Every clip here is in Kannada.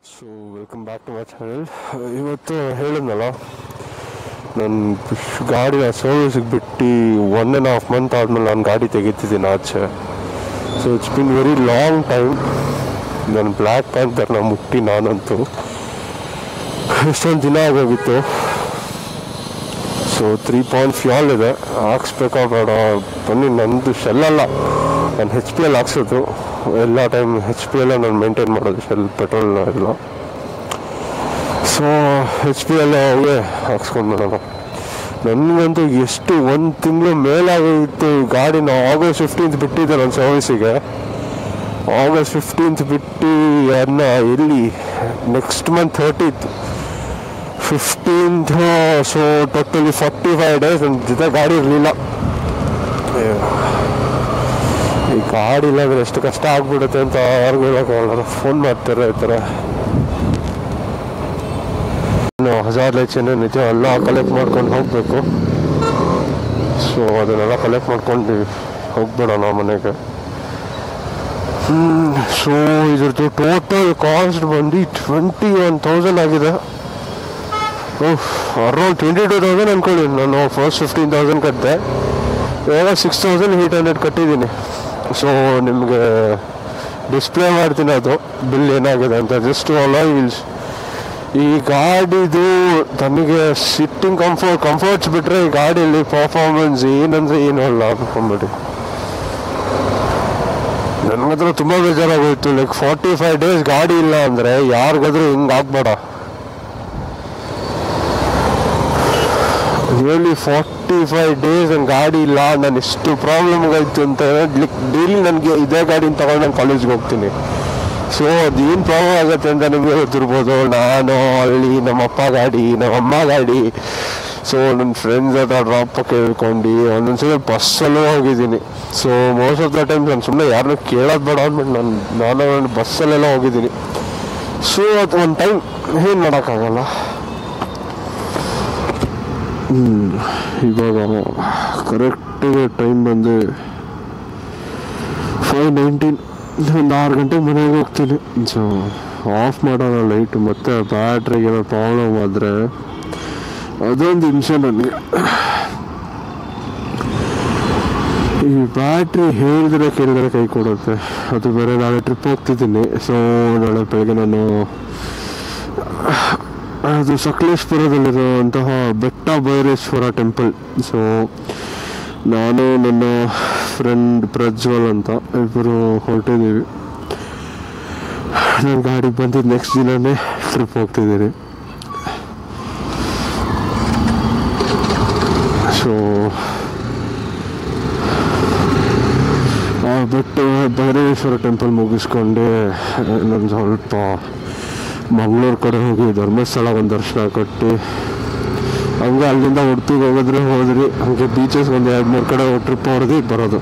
So welcome back to my channel ಇವತ್ತು ಹೇಳಿದ್ನಲ್ಲ ನನ್ನ ಗಾಡಿನ ಸರ್ವಿಸಿಗೆ ಬಿಟ್ಟು ಒನ್ ಆ್ಯಂಡ್ ಹಾಫ್ ಮಂತ್ ಆದಮೇಲೆ ನಾನು ಗಾಡಿ ತೆಗಿತಿದ್ದೀನಿ ಆಚೆ so it's been very long time ನನ್ನ ಬ್ಲ್ಯಾಕ್ ಪ್ಯಾಂಥರ್ನ ಮುಟ್ಟಿ ನಾನಂತೂ ಎಷ್ಟೊಂದು ದಿನ ಆಗೋಗಿತ್ತು ಸೊ ತ್ರೀ ಪಾಯಿಂಟ್ ಫ್ಯಾಲ್ ಇದೆ ಹಾಕ್ಸ್ಬೇಕಾ ಬೇಡ ಬನ್ನಿ ನಂದು ಶೆಲ್ಲಲ್ಲ ನಾನು ಹೆಚ್ ಪಿ ಎಲ್ ಹಾಕ್ಸೋದು ಎಲ್ಲ ಟೈಮ್ ಹೆಚ್ ಪಿ ಎಲ್ಲ ನಾನು ಮೇಂಟೈನ್ ಮಾಡೋದು ಶೆಲ್ ಪೆಟ್ರೋಲ್ನ ಎಲ್ಲ ಸೊ ಹೆಚ್ ಪಿ ಎಲ್ಲ ಅವೇ ಹಾಕ್ಸ್ಕೊಂಡು ಬಿಡೋಣ ನನಗಂತೂ ಎಷ್ಟು ಒಂದು ತಿಂಗಳು ಮೇಲಾಗಿತ್ತು ಗಾಡಿನ ಆಗಸ್ಟ್ ಫಿಫ್ಟೀನ್ತ್ ಬಿಟ್ಟಿದ್ದೆ ನನ್ನ ಸರ್ವಿಸಿಗೆ ಆಗಸ್ಟ್ ಫಿಫ್ಟೀನ್ತ್ ಬಿಟ್ಟು ಅದನ್ನ ಎಲ್ಲಿ next month thirtieth fifteenth so totally forty five days ನನ್ನ ಜೊತೆ ಗಾಡಿ ಇರಲಿಲ್ಲ ಈ ಗಾಡಿ ಇಲ್ಲಾಂದ್ರೆ ಎಷ್ಟು ಕಷ್ಟ ಆಗ್ಬಿಡುತ್ತೆ ಅಂತ ಅವ್ರಿಗೂ ಹೇಳೋಕ್ಕಾಗಲ್ಲ ಫೋನ್ ಮಾಡ್ತಾರೆ ಇರ್ತಾರೆ ಇನ್ನು ಹಜಾರ್ ಲೈಚ್ ಏನೇನು ಇದೆಯೋ ಎಲ್ಲ ಕಲೆಕ್ಟ್ ಮಾಡ್ಕೊಂಡು ಹೋಗಬೇಕು ಸೊ ಅದನ್ನೆಲ್ಲ ಕಲೆಕ್ಟ್ ಮಾಡ್ಕೊಂಡು ಹೋಗ್ಬಿಡೋಣ ಮನೆಗೆ ಸೊ ಇದ್ರದ್ದು ಟೋಟಲ್ ಕಾಸ್ಟ್ ಬಂದು ಟ್ವೆಂಟಿ ಒನ್ ತೌಸಂಡ್ ಆಗಿದೆ ಅರೌಂಡ್ ಟ್ವೆಂಟಿ ಟೂ ತೌಸಂಡ್ ಅನ್ಕೊಳ್ಳಿ ನಾನು ಫಸ್ಟ್ ಫಿಫ್ಟೀನ್ ತೌಸಂಡ್ ಕಟ್ಟಿದೆ ಇವಾಗ ಸಿಕ್ಸ್ ತೌಸಂಡ್ ಏಯ್ಟ್ ಹಂಡ್ರೆಡ್ ಕಟ್ಟಿದ್ದೀನಿ ಸೊ ನಿಮಗೆ ಡಿಸ್ಪ್ಲೇ ಮಾಡ್ತೀನಿ ಅದು ಬಿಲ್ ಏನಾಗಿದೆ ಅಂತ ಜಸ್ಟ್ ಅಲಾಯ್ ವೀಲ್ಸ್ ಈ ಗಾಡಿದು ನಮಗೆ ಸಿಟ್ಟಿಂಗ್ ಕಂಫರ್ಟ್ ಕಂಫರ್ಟ್ಸ್ ಬಿಟ್ಟರೆ ಈ ಗಾಡಿಯಲ್ಲಿ ಪರ್ಫಾರ್ಮೆನ್ಸ್ ಏನಂದ್ರೆ ಏನೂ ಅಲ್ಲ ಅನ್ಕೊಂಬಿಡಿ ನನಗತ್ರ ತುಂಬ ಬೇಜಾರಾಗೋಯ್ತು ಲೈಕ್ ಫಾರ್ಟಿ ಫೈವ್ ಡೇಸ್ ಗಾಡಿ ಇಲ್ಲ ಅಂದರೆ ಯಾರಿಗಾದ್ರೂ ಹಿಂಗೆ ಆಗ್ಬೇಡ ರಿಯಲಿ ಫಾರ್ಟಿ ಫೈವ್ ಡೇಸ್ ನನ್ನ ಗಾಡಿ ಇಲ್ಲ ನಾನು ಎಷ್ಟು ಪ್ರಾಬ್ಲಮ್ಗಾಯ್ತು ಅಂತ ಲೈಕ್ ಡೈಲಿ ನನಗೆ ಇದೇ ಗಾಡಿನ ತಗೊಂಡು ನಾನು ಕಾಲೇಜ್ಗೆ ಹೋಗ್ತೀನಿ ಸೊ ಅದೇನು ಪ್ರಾಬ್ಲಮ್ ಆಗುತ್ತೆ ಅಂತ ನಿಮಗೆ ಗೊತ್ತಿರ್ಬೋದು ನಾನು ಅಲ್ಲಿ ನಮ್ಮಪ್ಪ ಗಾಡಿ ನಮ್ಮಮ್ಮ ಗಾಡಿ ಸೊ ನನ್ನ ಫ್ರೆಂಡ್ಸ್ ಹತ್ರ ಡ್ರಾಪ್ ಕೇಳ್ಕೊಂಡು ಒಂದೊಂದ್ಸಲ ಬಸ್ಸಲ್ಲೂ ಹೋಗಿದ್ದೀನಿ so most of the time ನಾನು ಸುಮ್ಮನೆ ಯಾರನ್ನೂ ಕೇಳೋದು ಬೇಡ ಅಂದ್ಬಿಟ್ಟು ನಾನು ನಾನು ನನ್ನ ಬಸ್ಸಲ್ಲೆಲ್ಲ ಹೋಗಿದ್ದೀನಿ ಸೊ ಅದು ಒಂದು ಟೈಮ್ ಏನು ಮಾಡೋಕ್ಕಾಗಲ್ಲ ಇವಾಗ ಕರೆಕ್ಟಾಗಿ ಟೈಮ್ ಬಂದು ಫೈವ್ ನೈನ್ಟೀನ್ ಒಂದು ಆರು ಗಂಟೆಗೆ ಮನೆಗೆ ಹೋಗ್ತೀನಿ ಸೊ ಆಫ್ ಮಾಡೋಣ ಲೈಟ್ ಮತ್ತೆ ಬ್ಯಾಟ್ರಿಗೆ ಏನೋ ಪ್ರಾಬ್ಲಮ್ ಆದರೆ ಅದೊಂದು ಹಿಂಸೆ ನನಗೆ ಈ ಬ್ಯಾಟ್ರಿ ಹೇಳಿದ್ರೆ ಕೇಳಿದ್ರೆ ಕೈ ಕೊಡುತ್ತೆ ಅದು ಬೇರೆ ನಾಳೆ ಟ್ರಿಪ್ ಹೋಗ್ತಿದ್ದೀನಿ ಸೊ ನಾಳೆ ಬೆಳಗ್ಗೆ ನಾನು ಅದು ಸಕಲೇಶ್ಪುರದಲ್ಲಿರುವಂತಹ ಬೆಟ್ಟ ಭೈರೇಶ್ವರ ಟೆಂಪಲ್ ಸೊ ನಾನು ನನ್ನ ಫ್ರೆಂಡ್ ಪ್ರಜ್ವಲ್ ಅಂತ ಇಬ್ಬರು ಹೊರಟಿದ್ದೀವಿ ನಾನು ಗಾಡಿಗೆ ಬಂದಿದ್ದು ನೆಕ್ಸ್ಟ್ ದಿನನೇ ಟ್ರಿಪ್ ಹೋಗ್ತಿದ್ದೀನಿ ಸೊ ಆ ಬೆಟ್ಟ ಭೈರವೇಶ್ವರ ಟೆಂಪಲ್ ಮುಗಿಸ್ಕೊಂಡೆ ನಾನು ಸ್ವಲ್ಪ ಮಂಗಳೂರು ಕಡೆ ಹೋಗಿ ಧರ್ಮಸ್ಥಳ ಒಂದು ದರ್ಶನ ಕೊಟ್ಟು ಹಂಗೆ ಅಲ್ಲಿಂದ ಉಡುಪಿಗೆ ಹೋಗಿದ್ರೆ ಹೋದ್ರಿ ಹಂಗೆ ಬೀಚಸ್ ಒಂದು ಎರಡು ಮೂರು ಕಡೆ ಟ್ರಿಪ್ ಹೊಡೆದು ಬರೋದು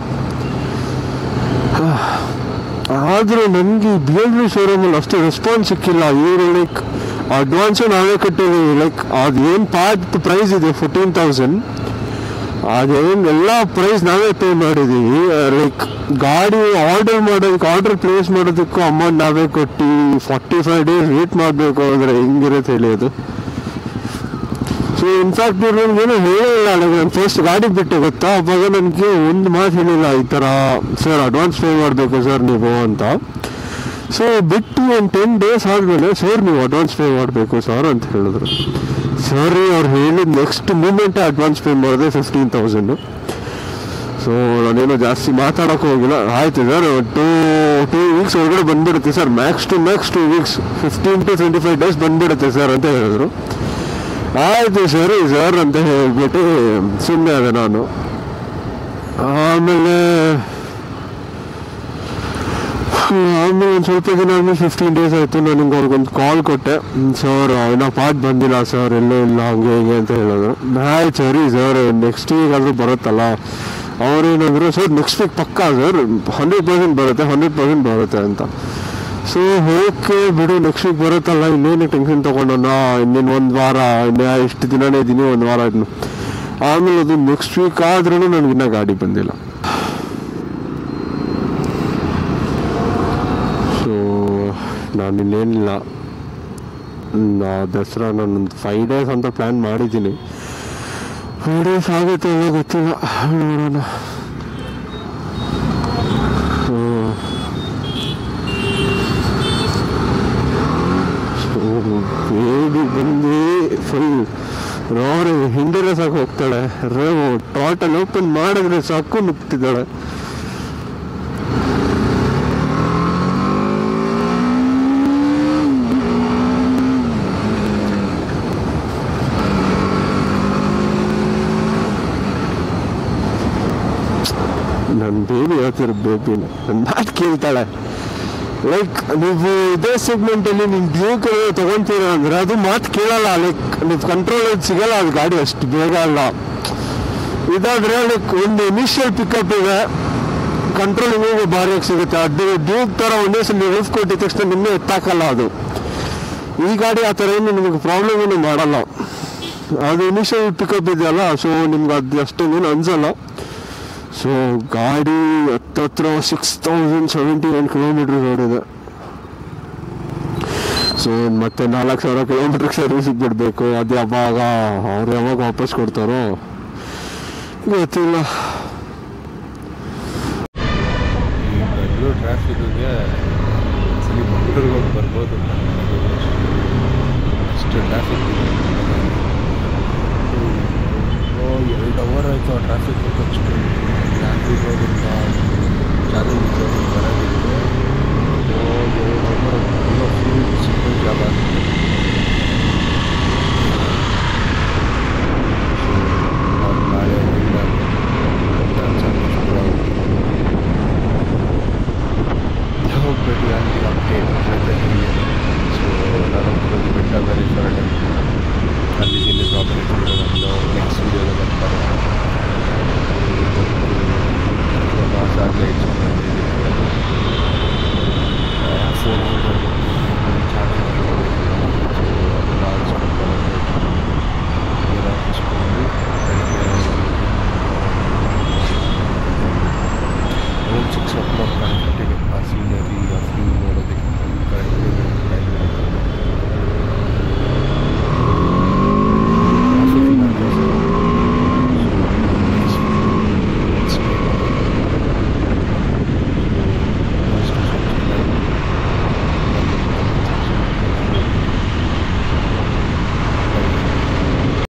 ಆದರೂ ನನಗೆ ಬಿ ಎಲ್ ವಿ ಶೋರೂಮಲ್ಲಿ ಅಷ್ಟು ರೆಸ್ಪಾನ್ಸ್ ಸಿಕ್ಕಿಲ್ಲ ಇವರು ಲೈಕ್ ಅಡ್ವಾನ್ಸು ನಾವೇ ಕಟ್ಟಿದ್ದೀವಿ ಲೈಕ್ ಅದೇನು ಪಾರ್ಟ್ ಪ್ರೈಸ್ ಇದೆ ಫೋರ್ಟೀನ್ ತೌಸಂಡ್ ಅದೇನು ಎಲ್ಲ ಪ್ರೈಸ್ ನಾವೇ ಪೇ ಮಾಡಿದ್ದೀವಿ ಲೈಕ್ ಗಾಡಿ ಆರ್ಡರ್ ಮಾಡೋದಕ್ಕೆ ಆರ್ಡರ್ ಪ್ಲೇಸ್ ಮಾಡೋದಕ್ಕೂ ಅಮೌಂಟ್ ನಾವೇ ಕೊಟ್ಟು ಫಾರ್ಟಿ ಫೈವ್ ಡೇಸ್ ವೇಟ್ ಮಾಡಬೇಕು ಅಂದರೆ ಹೆಂಗಿರುತ್ತೆ ಹೇಳಿ ಅದು ಸೊ ಇನ್ಫ್ಯಾಕ್ಟ್ ಇವ್ರು ನನಗೇನು ಹೇಳಿಲ್ಲ ನನಗೆ ನಾನು ಫಸ್ಟ್ ಗಾಡಿ ಬಿಟ್ಟೆ ಗೊತ್ತಾ ಅವಾಗ ನನಗೆ ಒಂದು ಮಾತು ಹೇಳಿಲ್ಲ ಈ ಥರ ಸರ್ ಅಡ್ವಾನ್ಸ್ ಪೇ ಮಾಡಬೇಕು ಸರ್ ನೀವು ಅಂತ ಸೊ ಬಿಟ್ಟು ಒಂದು ಟೆನ್ ಡೇಸ್ ಆದಮೇಲೆ ಸರ್ ನೀವು ಅಡ್ವಾನ್ಸ್ ಪೇ ಮಾಡಬೇಕು ಸರ್ ಅಂತ ಹೇಳಿದ್ರು ಸರಿ ಅವ್ರು ಹೇಳಿದ ನೆಕ್ಸ್ಟ್ ಮೂಮೆಂಟೇ ಅಡ್ವಾನ್ಸ್ ಪೇ ಮಾಡಿದೆ ಫಿಫ್ಟೀನ್ ತೌಸಂಡು ಸೊ ನಾನೇನೋ ಜಾಸ್ತಿ ಮಾತಾಡೋಕೆ ಹೋಗಿಲ್ಲ ಆಯ್ತು ಸರ್ ಟೂ ಟೂ ವೀಕ್ಸ್ ಒಳಗಡೆ ಬಂದ್ಬಿಡುತ್ತೆ sir max to max two weeks fifteen to twenty five days ಬಂದ್ಬಿಡುತ್ತೆ ಸರ್ ಅಂತ ಹೇಳಿದ್ರು ಆಯಿತು ಸರಿ ಸರ್ ಅಂತ ಹೇಳ್ಬಿಟ್ಟು ಸುಮ್ಮನೆ ಅದೆ ನಾನು ಆಮೇಲೆ ಆಮೇಲೆ ಒಂದು ಸ್ವಲ್ಪ ದಿನ ಆದಮೇಲೆ ಫಿಫ್ಟೀನ್ ಡೇಸ್ ಆಯಿತು ನನಗೆ ಅವ್ರಿಗೊಂದು ಕಾಲ್ ಕೊಟ್ಟೆ ಸರ್ ಏನೋ ಪಾರ್ಟ್ ಬಂದಿಲ್ಲ ಸರ್ ಎಲ್ಲೂ ಇಲ್ಲ ಹಂಗೆ ಹಿಂಗೆ ಅಂತ ಹೇಳಿದ್ರು ಆಯ್ತು ಸರಿ ಸರ್ ನೆಕ್ಸ್ಟ್ ವೀಕ್ ಆದರೂ ಬರುತ್ತಲ್ಲ ಅವ್ರೇನಂದ್ರು ಸರ್ ನೆಕ್ಸ್ಟ್ ವೀಕ್ ಪಕ್ಕಾ ಸರ್ ಹಂಡ್ರೆಡ್ ಪರ್ಸೆಂಟ್ ಬರುತ್ತೆ ಹಂಡ್ರೆಡ್ ಪರ್ಸೆಂಟ್ ಬರುತ್ತೆ ಅಂತ ಸೊ ಓಕೆ ಬಿಡು ನೆಕ್ಸ್ಟ್ ವೀಕ್ ಬರುತ್ತಲ್ಲ ಇನ್ನೇನು ಟೆನ್ಷನ್ ತೊಗೊಂಡೋಣ ಇನ್ನೇನು ಒಂದು ವಾರ ಇನ್ನು ಎಷ್ಟು ದಿನನೇ ಇದ್ದೀನಿ ಒಂದು ವಾರ ಇನ್ನು ಆಮೇಲೆ ಅದು ನೆಕ್ಸ್ಟ್ ವೀಕ್ ಆದ್ರೂ ನನಗಿನ್ನ ಗಾಡಿ ಬಂದಿಲ್ಲ ಸೊ ನಾನು ಇನ್ನೇನಿಲ್ಲ ದಸರಾ ನಾನೊಂದು ಫೈವ್ ಡೇಸ್ ಅಂತ ಪ್ಲ್ಯಾನ್ ಮಾಡಿದ್ದೀನಿ ಫೈವ್ ಡೇಸ್ ಆಗುತ್ತೆ ಅನ್ನೋ ಗೊತ್ತಿಲ್ಲ ನೋಡೋಣ ಹ್ಮ್. ಸೊ, ಬೇಬಿ ಬಂದು ಫುಲ್ ರೋರೆ ಹಿಂದಿರೋ ಸಾಕು ಹೋಗ್ತಾಳೆ ರೇವು ಟಾಟಲ್ ಓಪನ್ ಮಾಡಿದ್ರೆ ಸಾಕು ನುಗ್ತಿದ್ದಾಳೆ ನನ್ನ ಬೇಬಿ ಹೇಳ್ತಿರೋ ಬೇಬಿನ ನನ್ನ ಮಾತು ಕೇಳ್ತಾಳೆ ಲೈಕ್ ನೀವು ಇದೇ ಸೆಗ್ಮೆಂಟಲ್ಲಿ ನಿಮ್ಮ ಡ್ಯೂಕ್ ತೊಗೊತೀರ ಅಂದರೆ ಅದು ಮಾತು ಕೇಳಲ್ಲ ಲೈಕ್ ನೀವು ಕಂಟ್ರೋಲ್ ಸಿಗಲ್ಲ ಅದು ಗಾಡಿ ಅಷ್ಟು ಬೇಗ ಅಲ್ಲ ಇದಾದ್ರೆ ಲೈಕ್ ಒಂದು ಇನಿಷಿಯಲ್ ಪಿಕಪ್ ಇದೆ ಕಂಟ್ರೋಲಿಂಗ್ ಭಾರಿಯಾಗಿ ಸಿಗುತ್ತೆ ಅದು ಡ್ಯೂಕ್ ಥರ ಒಂದೇ ಸಲ ನೀವು ಲೀಫ್ ಕೊಟ್ಟಿದ ತಕ್ಷಣ ನಿನ್ನೆ ಎತ್ತಾಕಲ್ಲ ಅದು ಈ ಗಾಡಿ ಆ ಥರ ಏನು ನಿಮಗೆ ಪ್ರಾಬ್ಲಮ್ ಏನು ಮಾಡಲ್ಲ ಅದು ಇನಿಷಿಯಲ್ ಪಿಕಪ್ ಇದೆಯಲ್ಲ ಸೊ ನಿಮ್ಗೆ ಅದು ಅಷ್ಟೊಂದೇನು ಅನ್ಸಲ್ಲ ಸೊ ಗಾಡಿ ಹತ್ತತ್ರ six thousand seventy one kilometer ಓಡಿದೆ ಸೊ ಮತ್ತೆ ನಾಲ್ಕು ಸಾವಿರ ಕಿಲೋಮೀಟರ್ ಸರ್ವಿಸಿಗೆ ಬಿಡಬೇಕು ಅದು ಯಾವಾಗ ಅವ್ರು ಯಾವಾಗ ವಾಪಸ್ ಕೊಡ್ತಾರೋ ಗೊತ್ತಿಲ್ಲ ಈ ಬೆಂಗಳೂರು ಟ್ರಾಫಿಕ್ಗೆ ಸರಿ ಮಂಗಳೂರಿಗೆ ಹೋಗಿ ಬರ್ಬೋದು ಅಷ್ಟು ಟ್ರಾಫಿಕ್ ಇದೆ ಓ ಎರಡು ಅವರ್ ಆಯಿತು ಆ ಟ್ರಾಫಿಕ್ ಅಷ್ಟು ಗಾಂಧಿ ರೋಡಿಂದ ಚಾಲೆಂಜ್ ರೋಡಿಂದ ಬರೋದಕ್ಕೆ ಓ ಎರಡು ಅವರ್ ಎಲ್ಲ ಫುಲ್ ಸಿಂಗಲ್ ಜಾಗ